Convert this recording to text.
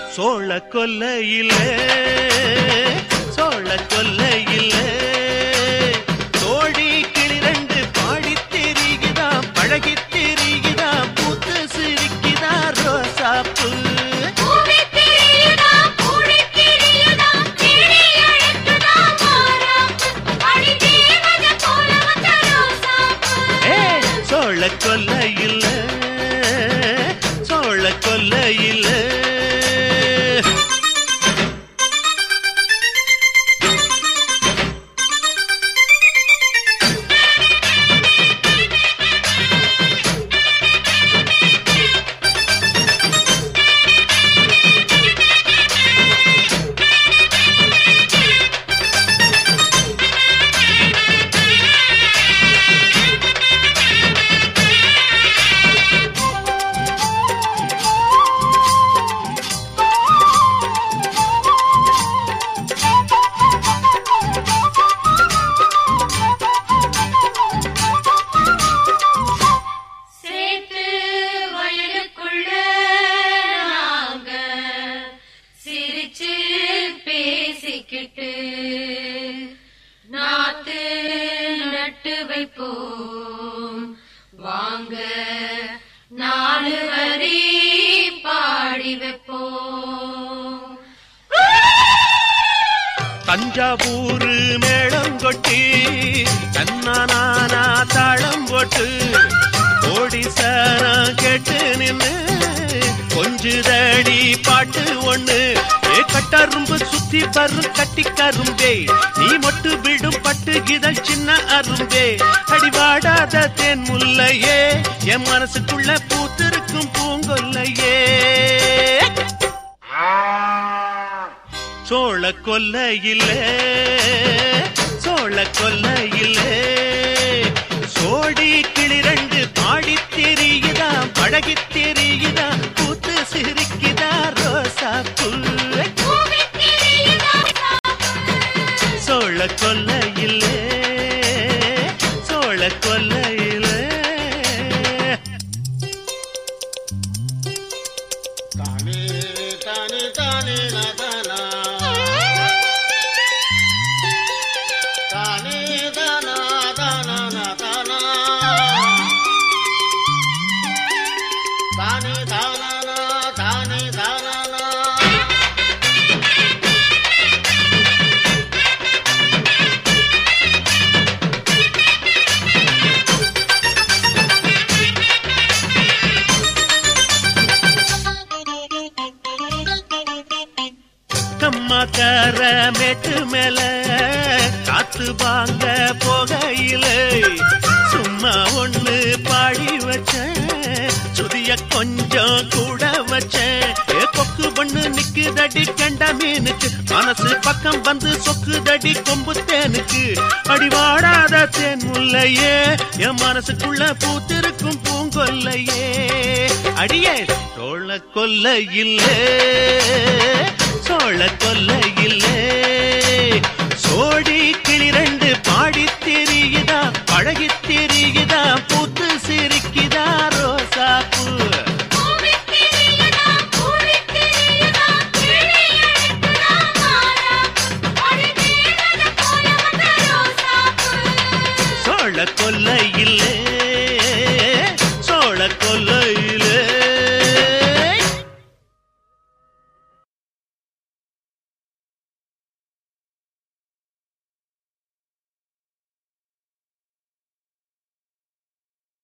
சோழ கொல்லையிலே சோழ கொல்லையிலே தோழி கிளிரண்டு பாடி திரிகுதாம் பழகி திரிகுதாம் பூத்து சிரிக்குதா ரோசாப்பு பூவி திரியுதா பூடி திரியுதா தேடி அழைக்குதா மாறாப்பு அடி தேவத போல வந்த ரோசாப்பு ஏ சோழ கொல்லையிலே சோழ கொல்லையிலே சேத்து வயலுக்குள்ள நாங்க சிரிச்சு பேசிக்கிட்டு நாத்து நட்டு வைப்போம் வாங்க நாலு வரி பாடி வைப்போம் தஞ்சாவூர் மேளம் கொட்டி தன்னானா தாளம் போட்டு ஓடி சாரம் கேட்டு நின்னு கொஞ்சுதடி பாட்டு ஒண்ணு ஏ கட்டரும்பு சுத்தி வரும் கட்டி கரும்பே நீ மொட்டு விடும் பட்டு இதழ் சின்ன அரும்பே அடிவாடாத தேன் முல்லையே என் மனசுக்குள்ள பூத்திருக்கும் பூங்கொல்லையே சோழ கொல்லையிலே சோழ கொல்லையிலே சோடி கிளிரண்டு பாடி தெரியுதா பழகி தெரியுதா பூத்து சிரிக்குதா ரோசா புல்லை பூவி திரியுதா சோழ கொல்லையிலே சோழ கொல்லையிலே தானே தானே தானே நதனா தானே தானா தானா நதனா தானே தானா தானே தானா கம்மாக்கார மேட்டு மேல காத்து வாங்க போகையில சும்மா ஒண்ணு பாடி வச்சேன் சுதிய கொஞ்சம் கூட வச்சேன் ஏ கொக்கு பண்ணு நிக்குதடி கண்ட மீனுக்கு மனசு பக்கம் வந்து சொக்குதடி கொம்பு தேனுக்கு அடிவாடாத தேன் முல்லையே என் மனசுக்குள்ள பூத்திருக்கும் பூங்கொல்லையே அடியே சோழ கொல்லையில்லே சோழ கொல்லையில்லே சோடி